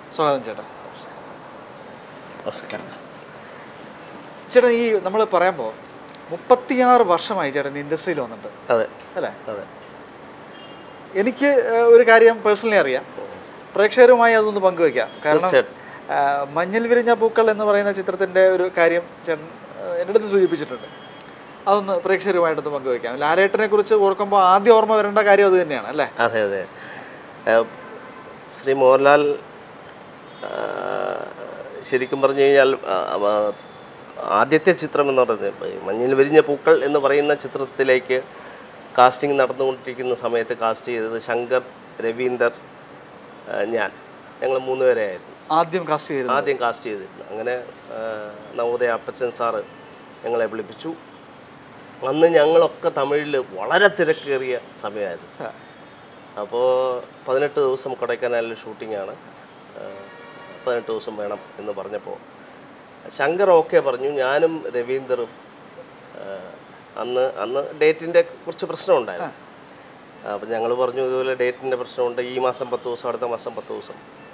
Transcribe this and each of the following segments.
സ്വാഗതം ചേട്ടാ നമസ്കാരം ചേട്ടൻ ഈ നമ്മൾ പറയുമ്പോൾ മുപ്പത്തിയാറ് വർഷമായി ചേട്ടൻ ഇൻഡസ്ട്രിയിൽ വന്നിട്ട് അതെ അല്ലേ അതെ എനിക്ക് ഏഹ്, ഒരു കാര്യം പേഴ്സണലി അറിയാം പ്രേക്ഷകരുമായി അതൊന്ന് പങ്കുവയ്ക്കാം കാരണം തീർച്ചയായിട്ടും. ആഹ്, മഞ്ഞിൽ വിരിഞ്ഞ പൂക്കൾ എന്ന് പറയുന്ന ചിത്രത്തിൻ്റെ ഒരു കാര്യം ചേട്ടൻ ആഹ്, എൻ്റെ അടുത്ത് സൂചിപ്പിച്ചിട്ടുണ്ട് അതൊന്ന് പ്രേക്ഷകരുമായിട്ടൊന്ന് പങ്കുവയ്ക്കാം ലാലേട്ടനെ കുറിച്ച് ഓർക്കുമ്പോൾ ആദ്യം ഓർമ്മ വരേണ്ട കാര്യം അത് തന്നെയാണ് അല്ലേ അതെ അതെ ഏഹ്, ശ്രീ മോഹൻലാൽ ആ, ശരിക്കും പറഞ്ഞു കഴിഞ്ഞാൽ ആ, ആ, ആദ്യത്തെ ചിത്രം എന്ന് പറയുന്നത് ഇപ്പൊ ഈ മഞ്ഞിൽ വിരിഞ്ഞ പൂക്കൾ എന്ന് പറയുന്ന ചിത്രത്തിലേക്ക് കാസ്റ്റിംഗ് നടന്നുകൊണ്ടിരിക്കുന്ന സമയത്ത് കാസ്റ്റ് ചെയ്തത് ശങ്കർ രവീന്ദർ ആ, ഞാൻ ഞങ്ങൾ മൂന്ന് പേരെയായിരുന്നു ആദ്യം കാസ്റ്റ് ചെയ്തിരുന്നത് ആദ്യം കാസ്റ്റ് ചെയ്തിരുന്നു അങ്ങനെ ആ, നവോദയ അപ്പച്ചൻ സാറ് ഞങ്ങളെ വിളിപ്പിച്ചു അന്ന് ഞങ്ങളൊക്കെ തമിഴിൽ വളരെ തിരക്കേറിയ സമയമായിരുന്നു ആ. അപ്പോൾ പതിനെട്ട് ദിവസം കൊടൈക്കനാലിൽ ഷൂട്ടിങ്ങാണ് പതിനെട്ട് ദിവസം വേണം എന്ന് പറഞ്ഞപ്പോൾ ശങ്കർ ഓക്കെ പറഞ്ഞു ഞാനും രവീന്ദറും ആ, അന്ന് അന്ന് ഡേറ്റിൻ്റെ കുറച്ച് പ്രശ്നമുണ്ടായിരുന്നു അപ്പം ഞങ്ങൾ പറഞ്ഞു ഇതുപോലെ ഡേറ്റിൻ്റെ പ്രശ്നമുണ്ട് ഈ മാസം പത്ത് ദിവസം അടുത്ത മാസം പത്ത് ദിവസം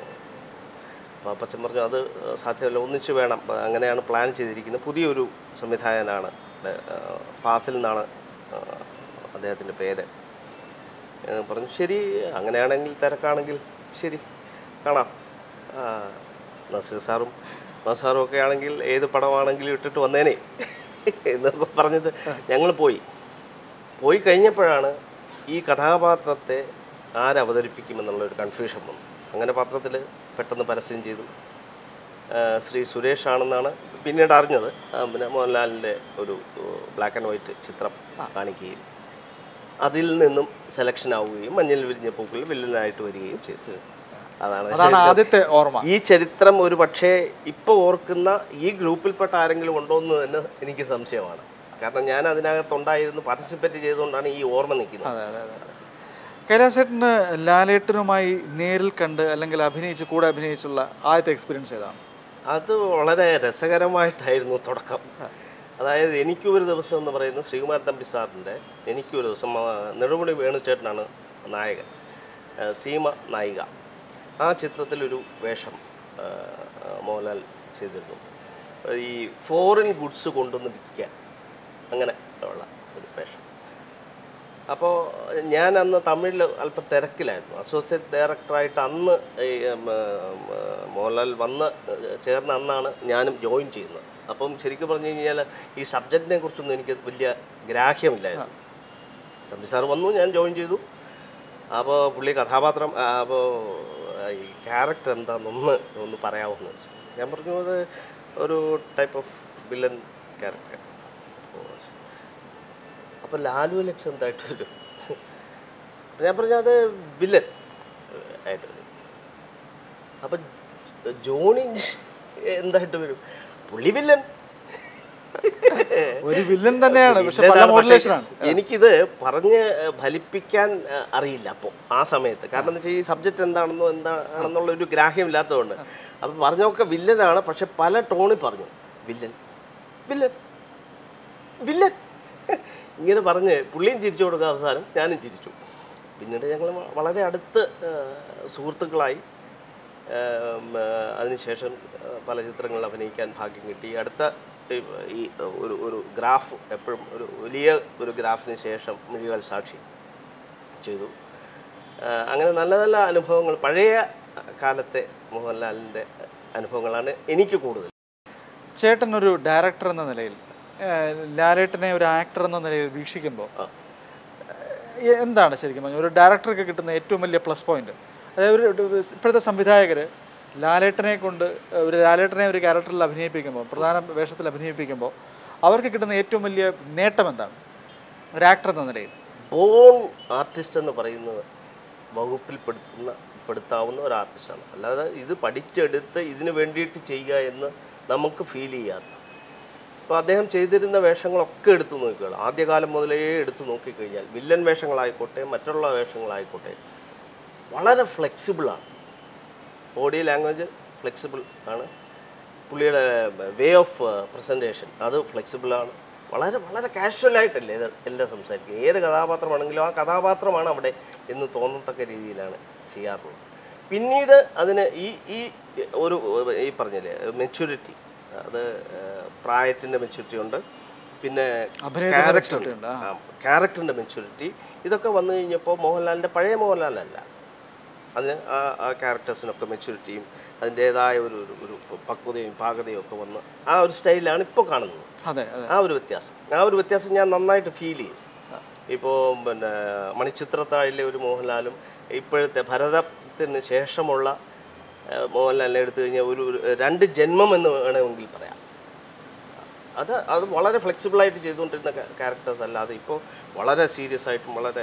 അപ്പോൾ അപ്പച്ചൻ പറഞ്ഞു അത് സാധ്യമല്ല ഒന്നിച്ച് വേണം അപ്പൊ അങ്ങനെയാണ് പ്ലാൻ ചെയ്തിരിക്കുന്നത് പുതിയൊരു സംവിധായകനാണ് ഇവിടെ, ആ, ഫാസിൽ എന്നാണ് ആ, അദ്ദേഹത്തിൻ്റെ പേര് ഏ, പറഞ്ഞു ശരി അങ്ങനെയാണെങ്കിൽ തിരക്കാണെങ്കിൽ ശരി കാണാം ആ, നസീർ സാറും നസാറും ഒക്കെ ആണെങ്കിൽ ഏത് പടമാണെങ്കിലും ഇട്ടിട്ട് വന്നേനെ എന്നൊക്കെ പറഞ്ഞിട്ട് ഞങ്ങൾ പോയി പോയി കഴിഞ്ഞപ്പോഴാണ് ഈ കഥാപാത്രത്തെ ആരവതരിപ്പിക്കുമെന്നുള്ള ഒരു കൺഫ്യൂഷൻ വന്നു അങ്ങനെ പത്രത്തിൽ പെട്ടെന്ന് പരസ്യം ചെയ്തു ആ, ശ്രീ സുരേഷ് ആണെന്നാണ് പിന്നീട് അറിഞ്ഞത് ആ, പിന്നെ മോഹൻലാലിൻ്റെ ഒരു ബ്ലാക്ക് ആൻഡ് വൈറ്റ് ചിത്രം കാണിക്കുകയും അതിൽ നിന്നും സെലക്ഷൻ ആവുകയും മഞ്ഞൾ വിരിഞ്ഞ പൂക്കളിൽ വില്ലനായിട്ട് വരികയും ചെയ്തു അതാണ് അതാണ് ആദ്യത്തെ ഓർമ്മ ഈ ചരിത്രം ഒരു പക്ഷേ ഇപ്പോൾ ഓർക്കുന്ന ഈ ഗ്രൂപ്പിൽപ്പെട്ട ആരെങ്കിലും ഉണ്ടോ എന്ന് തന്നെ എനിക്ക് സംശയമാണ് കാരണം ഞാൻ അതിനകത്തുണ്ടായിരുന്നു പാർട്ടിസിപ്പേറ്റ് ചെയ്തുകൊണ്ടാണ് ഈ ഓർമ്മ നിൽക്കുന്നത് അതെ അതെ അതെ കൈലാസേട്ടന് ലാലേട്ടനുമായി നേരിൽ കണ്ട് അല്ലെങ്കിൽ അഭിനയിച്ച് കൂടെ അഭിനയിച്ചുള്ള ആദ്യത്തെ എക്സ്പീരിയൻസ് ഏതാണ് അത് വളരെ രസകരമായിട്ടായിരുന്നു തുടക്കം അതായത് എനിക്ക് ഒരു ദിവസം എന്ന് പറയുന്നത് ശ്രീകുമാർ തമ്പി സാറിൻ്റെ എനിക്ക് ഒരു ദിവസം ആ, നെടുമുടി വേണുചേട്ടനാണ് നായകൻ ആ, സീമ നായിക ആ ചിത്രത്തിലൊരു വേഷം ആ, ആ, മോഹൻലാൽ ചെയ്തിരുന്നു ഈ ഫോറിൻ ഗുഡ്സ് കൊണ്ടുവന്ന് വിൽക്കാൻ അങ്ങനെ ഉള്ള ഒരു വേഷം അപ്പോൾ ഞാൻ അന്ന് തമിഴിൽ അല്പം തിരക്കിലായിരുന്നു അസോസിയേറ്റ് ഡയറക്ടറായിട്ട് അന്ന് ഈ ഉം, ഉം, മോഹൻലാൽ വന്ന് ചേർന്ന അന്നാണ് ഞാനും ജോയിൻ ചെയ്യുന്നത് അപ്പം ശരിക്കും പറഞ്ഞു കഴിഞ്ഞാൽ ഈ സബ്ജക്റ്റിനെ കുറിച്ചൊന്നും എനിക്ക് വലിയ ഗ്രാഹ്യമില്ലായിരുന്നു തമ്പി സാർ വന്നു ഞാൻ ജോയിൻ ചെയ്തു അപ്പോൾ പുള്ളി കഥാപാത്രം അപ്പോൾ ഈ ക്യാരക്ടർ എന്താണെന്നൊന്ന് ഒന്ന് പറയാമെന്ന് വെച്ചു ഞാൻ പറഞ്ഞു അത് ഒരു ടൈപ്പ് ഓഫ് വില്ലൻ ക്യാരക്ടർ അപ്പോൾ ലാലു ലക്ഷം എന്തായിട്ട് വരും ഞാൻ പറഞ്ഞു അത് വില്ലൻ ആയിട്ട് വരും അപ്പം ജോണി എന്തായിട്ട് വരും പുള്ളി വില്ലൻ ഒരു വില്ലൻ തന്നെയാണ് പക്ഷെ പല വില്ലനാണ് മോഡുലേഷനാണ് പക്ഷേ എനിക്കിത് പറഞ്ഞ് ഫലിപ്പിക്കാൻ അഹ്, അറിയില്ല അപ്പോൾ ആ സമയത്ത് കാരണം എന്ന് വെച്ചാൽ ഈ സബ്ജക്റ്റ് എന്താണെന്നോ എന്താണെന്നുള്ള ഒരു ഗ്രാഹ്യമില്ലാത്തതുകൊണ്ട് അപ്പം പറഞ്ഞൊക്കെ വില്ലനാണ് പക്ഷെ പല ടോണിൽ പറഞ്ഞു വില്ലൻ വില്ലൻ വില്ലൻ ഇങ്ങനെ പറഞ്ഞ് പുള്ളിയും ചിരിച്ചു കൊടുക്കുക അവസാനം ഞാനും ചിരിച്ചു പിന്നീട് ഞങ്ങൾ വളരെ അടുത്ത് ആ, സുഹൃത്തുക്കളായി ആം, ആ, അതിനുശേഷം ആ, പല ചിത്രങ്ങളിൽ അഭിനയിക്കാൻ ഭാഗ്യം കിട്ടി അടുത്ത ഈ ഈ ഒരു ഒരു ഗ്രാഫ് എപ്പോഴും ഒരു വലിയ ഒരു ഗ്രാഫിന് ശേഷം മിഴികൾ സാക്ഷി ചെയ്തു ആ, അങ്ങനെ നല്ല നല്ല അനുഭവങ്ങൾ പഴയ കാലത്തെ മോഹൻലാലിൻ്റെ അനുഭവങ്ങളാണ് എനിക്ക് കൂടുതൽ ചേട്ടൻ ഒരു ഡയറക്ടർ എന്ന നിലയിൽ ഏഹ്, ലാലേട്ടനെ ഒരു ആക്ടർ എന്ന നിലയിൽ വീക്ഷിക്കുമ്പോൾ ആ. ഏഹ്, എന്താണ് ശരിക്കും പറഞ്ഞാൽ ഒരു ഡയറക്ടർക്ക് കിട്ടുന്ന ഏറ്റവും വലിയ പ്ലസ് പോയിന്റ് അതായത് ഒരു ഒരു ഇപ്പോഴത്തെ സംവിധായകർ ലാലേട്ടനെ കൊണ്ട് ഒരു ലാലേട്ടനെ ഒരു ക്യാരക്ടറിൽ അഭിനയിപ്പിക്കുമ്പോൾ പ്രധാന വേഷത്തിൽ അഭിനയിപ്പിക്കുമ്പോൾ അവർക്ക് കിട്ടുന്ന ഏറ്റവും വലിയ നേട്ടം എന്താണ് ഒരു ആക്ടർ എന്ന നിലയിൽ ബോൺ ആർട്ടിസ്റ്റ് എന്ന് പറയുന്നത് വകുപ്പിൽ പെടുത്തുന്ന പെടുത്താവുന്ന ഒരു ആർട്ടിസ്റ്റാണ് അല്ലാതെ ഇത് പഠിച്ചെടുത്ത് ഇതിന് വേണ്ടിയിട്ട് ചെയ്യുക എന്ന് നമുക്ക് ഫീൽ ചെയ്യാത്ത അപ്പോൾ അദ്ദേഹം ചെയ്തിരുന്ന വേഷങ്ങളൊക്കെ എടുത്തു നോക്കുക ആദ്യകാലം മുതലേ എടുത്തു നോക്കിക്കഴിഞ്ഞാൽ വില്ലൻ വേഷങ്ങളായിക്കോട്ടെ മറ്റുള്ള വേഷങ്ങളായിക്കോട്ടെ വളരെ ഫ്ലെക്സിബിളാണ് ബോഡി ലാംഗ്വേജ് ഫ്ലെക്സിബിൾ ആണ് പുള്ളിയുടെ വേ ഓഫ് പ്രസൻറ്റേഷൻ അത് ഫ്ലെക്സിബിളാണ് വളരെ വളരെ കാഷ്വലായിട്ടല്ലേ ഇത് എല്ലാം സംസാരിക്കുക ഏത് കഥാപാത്രമാണെങ്കിലും ആ കഥാപാത്രമാണ് അവിടെ എന്ന് തോന്നത്തക്ക രീതിയിലാണ് ചെയ്യാറുള്ളത് പിന്നീട് അതിന് ഈ ഈ ഒരു ഈ പറഞ്ഞില്ലേ മെച്യൂരിറ്റി അത് പ്രായത്തിൻ്റെ മെച്യൂരിറ്റി ഉണ്ട് പിന്നെ അഭിനയത്തിന്റെ character- maturity ഉണ്ട്, ആ, ക്യാരക്ടറിൻ്റെ മെച്യൂരിറ്റി ഇതൊക്കെ വന്നു കഴിഞ്ഞപ്പോൾ മോഹൻലാലിൻ്റെ പഴയ മോഹൻലാലല്ല അതിന് ആ ആ ക്യാരക്ടേഴ്സിനൊക്കെ മെച്യൂരിറ്റിയും അതിൻ്റേതായ ഒരു ഒരു- ഒരു പക്വതയും പാകതയും ഒക്കെ വന്ന് ആ ഒരു സ്റ്റൈലാണ് ഇപ്പോൾ കാണുന്നത് അതെ അതെ ആ ഒരു വ്യത്യാസം ആ ഒരു വ്യത്യാസം ഞാൻ നന്നായിട്ട് ഫീൽ ചെയ്യും ഇപ്പോൾ പിന്നെ മണിച്ചിത്രത്താഴിലെ ഒരു മോഹൻലാലും ഇപ്പോഴത്തെ ഭരതത്തിന് ശേഷമുള്ള ആ, മോഹൻലാലിനെ എടുത്തു കഴിഞ്ഞാൽ ഒരു ഒരു രണ്ട് ജന്മം എന്ന് വേണമെങ്കിൽ പറയാം അത് അത് വളരെ ഫ്ലെക്സിബിളായിട്ട് ചെയ്തുകൊണ്ടിരുന്ന ക്യാരക്ടേഴ്സ് അല്ലാതെ ഇപ്പോൾ വളരെ സീരിയസ് ആയിട്ടും വളരെ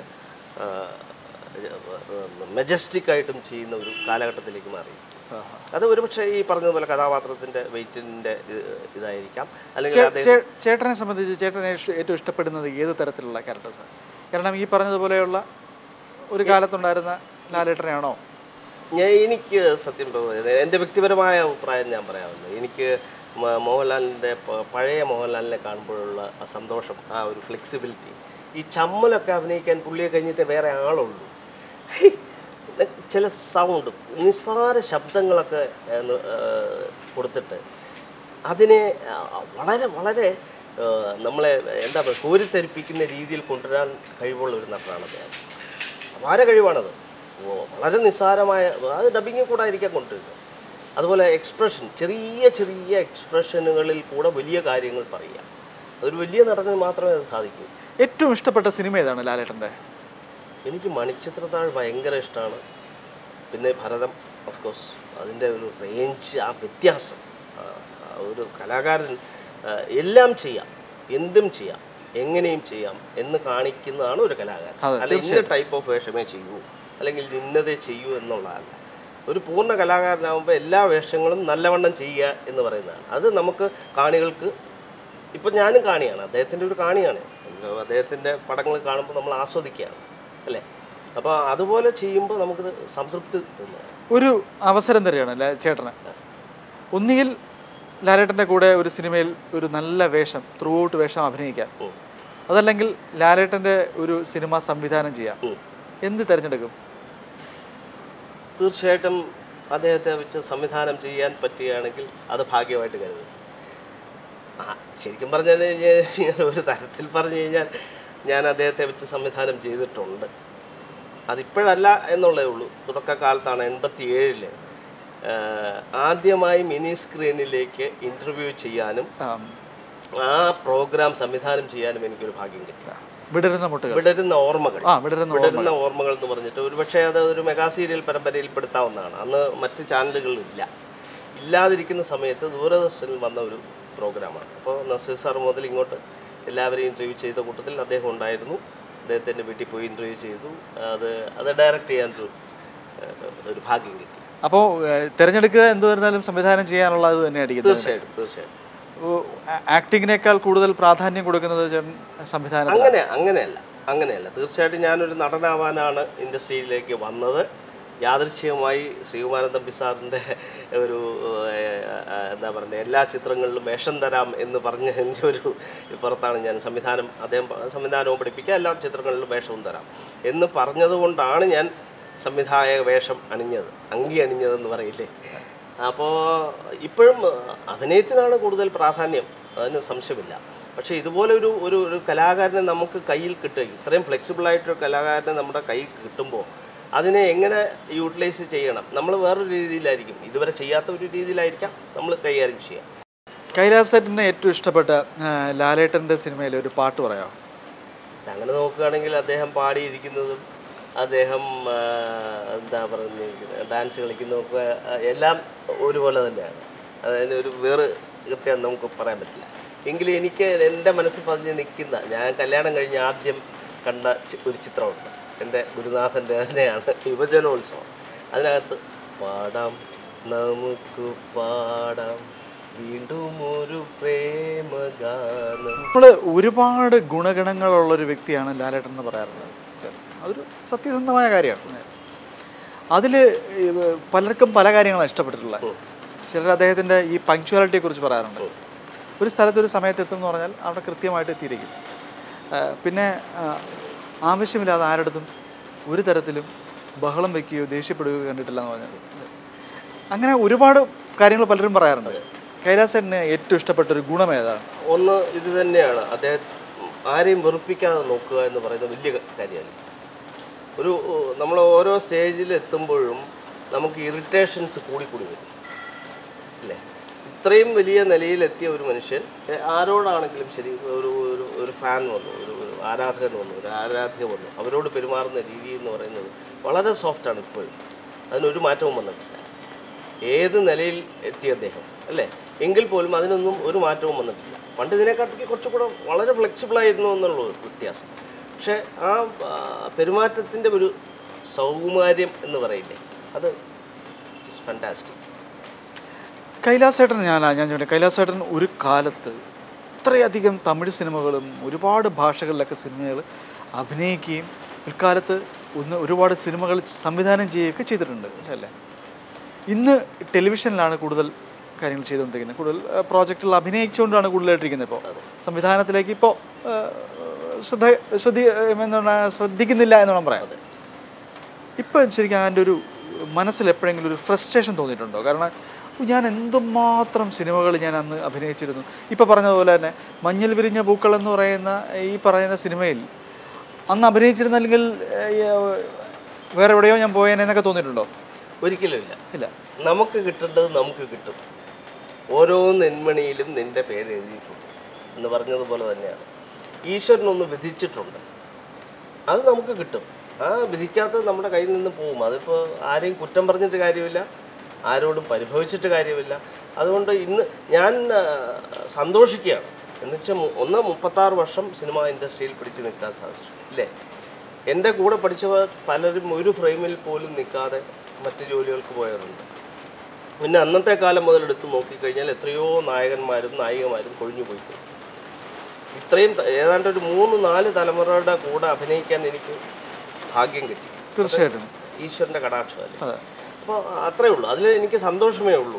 മെജസ്റ്റിക് ആയിട്ടും ചെയ്യുന്ന ഒരു കാലഘട്ടത്തിലേക്ക് മാറി ആഹാ. അത് ഒരുപക്ഷെ ഈ പറഞ്ഞതുപോലെ കഥാപാത്രത്തിന്റെ വെയിറ്റിന്റെ ഇതായിരിക്കാം അല്ലെങ്കിൽ ചേ- അദ്ദേഹം ചേ- ചേട്ടനെ സംബന്ധിച്ച് ചേട്ടനെ ഇഷ്ട- ഏറ്റവും ഇഷ്ടപ്പെടുന്നത് ഏത് തരത്തിലുള്ള ക്യാരക്ടേഴ്സാണ് കാരണം ഈ പറഞ്ഞതുപോലെയുള്ള ഒരു കാലത്തുണ്ടായിരുന്ന ലാലേട്ടനെയാണോ ഞാൻ എനിക്ക് സത്യം പറയുന്നത് എൻ്റെ വ്യക്തിപരമായ അഭിപ്രായം ഞാൻ പറയാവുന്നത് എനിക്ക് മ- മോഹൻലാലിൻ്റെ പ- പഴയ മോഹൻലാലിനെ കാണുമ്പോഴുള്ള ആ സന്തോഷം ആ ഒരു ഫ്ലെക്സിബിലിറ്റി ഈ ചമ്മലൊക്കെ അഭിനയിക്കാൻ പുള്ളിയെ കഴിഞ്ഞിട്ട് വേറെ ആളുള്ളൂ ഹൈ, ചില സൗണ്ട് നിസ്സാര ശബ്ദങ്ങളൊക്കെ ഏഹ്, ഏഹ്, കൊടുത്തിട്ട് അതിനെ ആ, വളരെ വളരെ ഏഹ്, നമ്മളെ എന്താ പറയുക കോരിത്തരിപ്പിക്കുന്ന രീതിയിൽ കൊണ്ടുവരാൻ കഴിവുള്ള ഒരു നടനാണ് അദ്ദേഹം അപാര കഴിവാണത് ഓ വളരെ നിസ്സാരമായ അത് ഡബിങ്ങിൽ കൂടെ ആയിരിക്കാം കൊണ്ടുവരുന്നത് അതുപോലെ എക്സ്പ്രഷൻ ചെറിയ ചെറിയ എക്സ്പ്രഷനുകളിൽ കൂടെ വലിയ കാര്യങ്ങൾ പറയുക അതൊരു വലിയ നടന് മാത്രമേ അത് സാധിക്കൂ ഏറ്റവും ഇഷ്ടപ്പെട്ട സിനിമ ഏതാണ് ലാലേട്ടൻ്റെ എനിക്ക് മണിച്ചിത്രത്താഴ് ഭയങ്കര ഇഷ്ടമാണ് പിന്നെ ഭരതം ഓഫ് കോഴ്സ് അതിൻ്റെ ഒരു റേഞ്ച് ആ വ്യത്യാസം ആ, ആ ഒരു കലാകാരൻ ആ, എല്ലാം ചെയ്യാം എന്തും ചെയ്യാം എങ്ങനെയും ചെയ്യാം എന്ന് കാണിക്കുന്നതാണ് ഒരു കലാകാരൻ അതെ, അല്ല ഇന്ന ടൈപ്പ് ഓഫ് വേഷമേ ചെയ്യൂ അല്ലെങ്കിൽ ഇന്നതേ ചെയ്യൂ എന്നുള്ളതല്ല ഒരു പൂർണ്ണ കലാകാരനാകുമ്പോൾ എല്ലാ വേഷങ്ങളും നല്ലവണ്ണം ചെയ്യുക എന്ന് പറയുന്നതാണ് അത് നമുക്ക് കാണികൾക്ക് ഇപ്പം ഞാനും കാണിയാണ് അദ്ദേഹത്തിൻ്റെ ഒരു കാണിയാണ് അദ്ദേഹത്തിൻ്റെ പടങ്ങൾ കാണുമ്പോൾ നമ്മൾ ആസ്വദിക്കുകയാണ് അല്ലേ അപ്പോൾ അതുപോലെ ചെയ്യുമ്പോൾ നമുക്കിത് സംതൃപ്തി തോന്നുക ഒരു അവസരം തരികയാണ് ലാ- ചേട്ടന് ഒന്നുകിൽ ലാലേട്ടൻ്റെ കൂടെ ഒരു സിനിമയിൽ ഒരു നല്ല വേഷം ത്രൂ ഔട്ട് വേഷം അഭിനയിക്കാൻ ഉം. അതല്ലെങ്കിൽ ലാലേട്ടൻ്റെ ഒരു സിനിമ സംവിധാനം ചെയ്യാം ഉം. എന്ത് തിരഞ്ഞെടുക്കും തീർച്ചയായിട്ടും അദ്ദേഹത്തെ വെച്ച് സംവിധാനം ചെയ്യാൻ പറ്റുകയാണെങ്കിൽ അത് ഭാഗ്യമായിട്ട് കരുതും ആ ശരിക്കും പറഞ്ഞു കഴിഞ്ഞാൽ ഒരു തരത്തിൽ പറഞ്ഞു കഴിഞ്ഞാൽ ഞാൻ അദ്ദേഹത്തെ വെച്ച് സംവിധാനം ചെയ്തിട്ടുണ്ട് അതിപ്പോഴല്ല എന്നുള്ളതേ ഉള്ളൂ തുടക്കകാലത്താണ് എൺപത്തി ഏഴില് ആദ്യമായി മിനി സ്ക്രീനിലേക്ക് ഇൻ്റർവ്യൂ ചെയ്യാനും ആം, ആ പ്രോഗ്രാം സംവിധാനം ചെയ്യാനും എനിക്കൊരു ഭാഗ്യം കിട്ടി വിടരുന്ന മുട്ടുകൾ വിടരുന്ന ഓർമ്മകൾ ആ വിടരുന്ന വിടരുന്ന ഓർമ്മകൾ എന്ന് പറഞ്ഞിട്ട് ഒരു പക്ഷേ അത് ഒരു മെഗാ സീരിയൽ പരമ്പരയിൽ പെടുത്താവുന്നതാണ് അന്ന് മറ്റ് ചാനലുകളിലില്ല ഇല്ലാതിരിക്കുന്ന സമയത്ത് ദൂരദർശനിൽ വന്ന ഒരു പ്രോഗ്രാമാണ് അപ്പോൾ നസീർ സാർ മുതൽ ഇങ്ങോട്ട് എല്ലാവരെയും ഇൻ്റർവ്യൂ ചെയ്ത കൂട്ടത്തിൽ അദ്ദേഹം ഉണ്ടായിരുന്നു അദ്ദേഹത്തിൻ്റെ വീട്ടിൽ പോയി ഇൻ്റർവ്യൂ ചെയ്തു അത് അത് ഡയറക്റ്റ് ചെയ്യാനൊരു ഏഹ്, ഒരു ഭാഗ്യം കിട്ടി അപ്പോൾ തിരഞ്ഞെടുക്കുക എന്ത് വരുന്നാലും സംവിധാനം ചെയ്യാനുള്ളത് തന്നെയായിരിക്കും തീർച്ചയായിട്ടും തീർച്ചയായിട്ടും ആക്ടിങ്ങിനേക്കാൾ കൂടുതൽ പ്രാധാന്യം കൊടുക്കുന്നത് ചേട്ടൻ സംവിധാനത്തിൽ അങ്ങനെ അങ്ങനെയല്ല അങ്ങനെയല്ല തീർച്ചയായിട്ടും ഞാനൊരു നടനാവാനാണ് ഇൻഡസ്ട്രിയിലേക്ക് വന്നത് യാദൃശ്ചികമായി ശ്രീകുമാരൻ തമ്പി സാറിൻ്റെ ഒരു ഏഹ്, എന്താ പറയുക എല്ലാ ചിത്രങ്ങളിലും വേഷം തരാം എന്ന് പറഞ്ഞ എൻ്റെ ഒരു പുറത്താണ് ഞാൻ സംവിധാനം അദ്ദേഹം പ- സംവിധാനവും പഠിപ്പിക്കുക എല്ലാ ചിത്രങ്ങളിലും വേഷവും തരാം എന്ന് പറഞ്ഞതുകൊണ്ടാണ് ഞാൻ സംവിധായക വേഷം അണിഞ്ഞത് അങ്കി അണിഞ്ഞതെന്ന് പറയില്ലേ അപ്പോൾ ഇപ്പോഴും അഭിനയത്തിനാണ് കൂടുതൽ പ്രാധാന്യം അതിന് സംശയമില്ല പക്ഷേ ഇതുപോലെ ഒരു ഒരു ഒരു കലാകാരനെ നമുക്ക് കയ്യിൽ കിട്ടുക ഇത്രയും ഫ്ലെക്സിബിൾ ആയിട്ടൊരു കലാകാരനെ നമ്മുടെ കയ്യിൽ കിട്ടുമ്പോൾ അതിനെ എങ്ങനെ യൂട്ടിലൈസ് ചെയ്യണം നമ്മൾ വേറൊരു രീതിയിലായിരിക്കും ഇതുവരെ ചെയ്യാത്ത ഒരു രീതിയിലായിരിക്കാം നമ്മൾ കൈകാര്യം ചെയ്യുക കൈലാസ് സെറ്റിന് ഏറ്റവും ഇഷ്ടപ്പെട്ട ആ, ലാലേട്ടൻ്റെ സിനിമയിലെ ഒരു പാട്ട് പറയാമോ അങ്ങനെ നോക്കുകയാണെങ്കിൽ അദ്ദേഹം പാടിയിരിക്കുന്നതും അദ്ദേഹം ആ, എന്താ പറഞ്ഞിരിക്കുന്നത് ഡാൻസ് കളിക്കുന്നതൊക്കെ ആ, എല്ലാം ഒരുപോലെ തന്നെയാണ് അതായത് ഒരു വേറെ കൃത്യം നമുക്ക് പറയാൻ പറ്റില്ല എങ്കിലും എനിക്ക് എൻ്റെ മനസ്സിൽ പതിഞ്ഞ് നിൽക്കുന്ന ഞാൻ കല്യാണം കഴിഞ്ഞ് ആദ്യം കണ്ട ചി- ഒരു ചിത്രമുണ്ട് എൻ്റെ ഗുരുനാഥൻ്റെ തന്നെയാണ് യുവജനോത്സവം അതിനകത്ത് പാടാം നമുക്ക് പാടാം വീണ്ടും ഒരു പ്രേമഗാനം നമ്മൾ ഒരുപാട് ഗുണഗണങ്ങളുള്ള ഒരു വ്യക്തിയാണ് ലാലേട്ടൻ എന്ന് പറയാറുള്ളത് അതൊരു സത്യസന്ധമായ കാര്യമാണ് അതിൽ പലർക്കും പല കാര്യങ്ങളാണ് ഇഷ്ടപ്പെട്ടിട്ടുള്ളത് ചിലർ അദ്ദേഹത്തിൻ്റെ ഈ പങ്ക്ച്വാലിറ്റിയെ കുറിച്ച് പറയാറുണ്ട് ഒരു സ്ഥലത്ത് ഒരു സമയത്ത് എത്തുമെന്ന് പറഞ്ഞാൽ അവിടെ കൃത്യമായിട്ട് എത്തിയിരിക്കും ആ, പിന്നെ ആ, ആവശ്യമില്ലാതെ ആരുടത്തും ഒരു തരത്തിലും ബഹളം വയ്ക്കുകയോ ദേഷ്യപ്പെടുകയോ കണ്ടിട്ടില്ല എന്ന് പറഞ്ഞത് അങ്ങനെ ഒരുപാട് കാര്യങ്ങൾ പലരും പറയാറുണ്ട് കൈലാസേട്ടന് ഏറ്റവും ഇഷ്ടപ്പെട്ട ഒരു ഗുണം ഏതാണ് ഒന്ന് ഇത് തന്നെയാണ് അദ്ദേഹം ആരെയും വെറുപ്പിക്കാതെ നോക്കുക എന്ന് പറയുന്നത് വലിയ കാര്യമല്ല ഒരു നമ്മൾ ഓരോ സ്റ്റേജിൽ എത്തുമ്പോഴും നമുക്ക് ഇറിറ്റേഷൻസ് കൂടിക്കൂടി വരും അല്ലേ ഇത്രയും വലിയ നിലയിലെത്തിയ ഒരു മനുഷ്യൻ എ, ആരോടാണെങ്കിലും ശരി ഒരു ഒരു ഒരു ഫാൻ വന്നു ഒരു ഒരു ആരാധകൻ വന്നു ഒരു ആരാധിക വന്നു അവരോട് പെരുമാറുന്ന രീതി എന്ന് പറയുന്നത് വളരെ സോഫ്റ്റാണ് ഇപ്പോഴും അതിനൊരു മാറ്റവും വന്നിട്ടില്ല ഏത് നിലയിൽ എത്തി അദ്ദേഹം അല്ലേ എങ്കിൽ പോലും അതിനൊന്നും ഒരു മാറ്റവും വന്നിട്ടില്ല പണ്ട് ഇതിനെക്കാട്ടിക്ക് കുറച്ചുകൂടെ വളരെ ഫ്ലെക്സിബിൾ ആയിരുന്നു എന്നുള്ള ഒരു വ്യത്യാസം പക്ഷേ ആ ആ, പെരുമാറ്റത്തിൻ്റെ ഒരു സൗകുമാര്യം എന്ന് പറയില്ലേ അത് ഫാൻറ്റാസ്റ്റിക് കൈലാസേട്ടൻ ഞാനാ ഞാൻ ചോദിക്കട്ടെ കൈലാസേട്ടൻ ഒരു കാലത്ത് ഇത്രയധികം തമിഴ് സിനിമകളും ഒരുപാട് ഭാഷകളിലൊക്കെ സിനിമകൾ അഭിനയിക്കുകയും പിൽക്കാലത്ത് ഒന്ന് ഒരുപാട് സിനിമകൾ സംവിധാനം ചെയ്യുകയൊക്കെ ചെയ്തിട്ടുണ്ട് അല്ലേ ഇന്ന് ടെലിവിഷനിലാണ് കൂടുതൽ കാര്യങ്ങൾ ചെയ്തുകൊണ്ടിരിക്കുന്നത് കൂടുതൽ പ്രോജക്റ്റുകൾ അഭിനയിച്ചുകൊണ്ടാണ് കൂടുതലായിട്ടിരിക്കുന്നത് ഇപ്പോൾ സംവിധാനത്തിലേക്ക് ഇപ്പോൾ ശ്രദ്ധ ശ്രദ്ധി എന്താണ് ശ്രദ്ധിക്കുന്നില്ല എന്ന് വേണം പറയാം ഇപ്പം ശരിക്കും അതിൻ്റെ ഒരു മനസ്സിൽ എപ്പോഴെങ്കിലും ഒരു ഫ്രസ്ട്രേഷൻ തോന്നിയിട്ടുണ്ടോ കാരണം ഞാൻ എന്തുമാത്രം സിനിമകൾ ഞാൻ അന്ന് അഭിനയിച്ചിരുന്നു ഇപ്പോൾ പറഞ്ഞതുപോലെ തന്നെ മഞ്ഞൾ വിരിഞ്ഞ പൂക്കൾ എന്ന് പറയുന്ന ഈ പറയുന്ന സിനിമയിൽ അന്ന് അഭിനയിച്ചിരുന്ന അല്ലെങ്കിൽ ഏഹ്, വേറെ എവിടെയോ ഞാൻ പോയേനെന്നൊക്കെ തോന്നിയിട്ടുണ്ടോ ഒരിക്കലും ഇല്ല ഇല്ല നമുക്ക് കിട്ടേണ്ടത് നമുക്ക് കിട്ടും ഓരോ നെന്മണിയിലും നിന്റെ പേര് എഴുതിയിട്ടുണ്ട് എന്ന് പറഞ്ഞതുപോലെ തന്നെയാണ് ഈശ്വരനൊന്ന് വിധിച്ചിട്ടുണ്ട് അത് നമുക്ക് കിട്ടും ആ വിധിക്കാത്തത് നമ്മുടെ കയ്യിൽ നിന്ന് പോകും അതിപ്പോൾ ആരെയും കുറ്റം പറഞ്ഞിട്ട് കാര്യമില്ല ആരോടും പരിഭവിച്ചിട്ട് കാര്യമില്ല അതുകൊണ്ട് ഇന്ന് ഞാൻ ആ, സന്തോഷിക്കുകയാണ് എന്നുവെച്ചാൽ ഒന്ന് മുപ്പത്താറ് വർഷം സിനിമ ഇൻഡസ്ട്രിയിൽ പിടിച്ചു നിൽക്കാൻ സാധിച്ചു ഇല്ലേ എൻ്റെ കൂടെ പഠിച്ചവർ പലരും ഒരു ഫ്രെയിമിൽ പോലും നിൽക്കാതെ മറ്റ് ജോലികൾക്ക് പോയവരുണ്ട് പിന്നെ അന്നത്തെ കാലം മുതൽ എടുത്ത് നോക്കിക്കഴിഞ്ഞാൽ എത്രയോ നായകന്മാരും നായികമാരും കൊഴിഞ്ഞു പോയി ഇത്രയും ത- ഏതാണ്ട് ഒരു മൂന്ന് നാല് തലമുറയുടെ കൂടെ അഭിനയിക്കാൻ എനിക്ക് ഭാഗ്യം കിട്ടി തീർച്ചയായിട്ടും ഈശ്വരൻ്റെ കടാക്ഷമല്ലേ അതെ അപ്പോൾ അത്രേ ഉള്ളൂ അതിൽ എനിക്ക് സന്തോഷമേ ഉള്ളൂ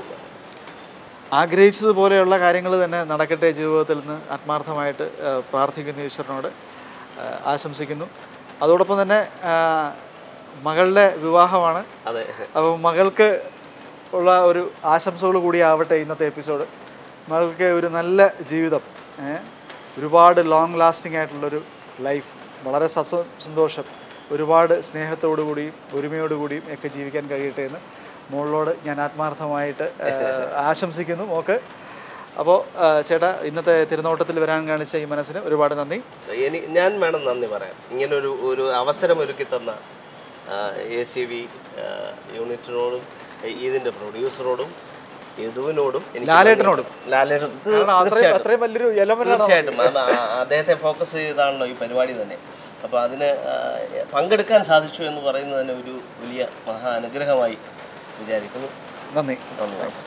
ആഗ്രഹിച്ചതുപോലെയുള്ള കാര്യങ്ങൾ തന്നെ നടക്കട്ടെ ജീവിതത്തിൽ നിന്ന് ആത്മാർത്ഥമായിട്ട് ആ, പ്രാർത്ഥിക്കുന്നു ഈശ്വരനോട് ആ, ആശംസിക്കുന്നു അതോടൊപ്പം തന്നെ ആ, മകളുടെ വിവാഹമാണ് അതെ അപ്പോൾ മകൾക്ക് ഉള്ള ഒരു ആശംസകൾ കൂടി ആവട്ടെ ഇന്നത്തെ എപ്പിസോഡ് മകൾക്ക് ഒരു നല്ല ജീവിതം ഏ? ഒരുപാട് ലോങ് ലാസ്റ്റിംഗ് ആയിട്ടുള്ളൊരു ലൈഫ് വളരെ സസ സന്തോഷം ഒരുപാട് സ്നേഹത്തോടു കൂടിയും ഒരുമയോടു കൂടിയും ഒക്കെ ജീവിക്കാൻ കഴിയട്ടെ എന്ന് മോളിനോട് ഞാൻ ആത്മാർത്ഥമായിട്ട് ആ, ആശംസിക്കുന്നു മോക്ക് അപ്പോൾ ചേട്ടാ ഇന്നത്തെ തിരുനോട്ടത്തിൽ വരാൻ കാണിച്ച ഈ മനസ്സിന് ഒരുപാട് നന്ദി എനി ഞാൻ വേണം നന്ദി പറയാൻ ഇങ്ങനൊരു ഒരു അവസരം ഒരുക്കി തന്ന എ സി വി യൂണിറ്റിനോടും ഇതിൻ്റെ പ്രൊഡ്യൂസറോടും യദുവിനോടും എനിക്ക് ലാലേട്ടനോടും. ലാലേട്ടൻ ഇത് കാരണം അത്രയും തീർച്ചയായിട്ടും. അത്രയും വലിയൊരു എലമെൻ്റാണ് തീർച്ചയായിട്ടും അത് ആ- അദ്ദേഹത്തെ ഫോക്കസ് ചെയ്താണല്ലോ ഈ പരിപാടി തന്നെ അപ്പോൾ അതിന് ആ, പങ്കെടുക്കാൻ സാധിച്ചു എന്ന് പറയുന്നത് തന്നെ ഒരു വലിയ മഹാ അനുഗ്രഹമായി വിചാരിക്കുന്നു നന്ദി നന്ദി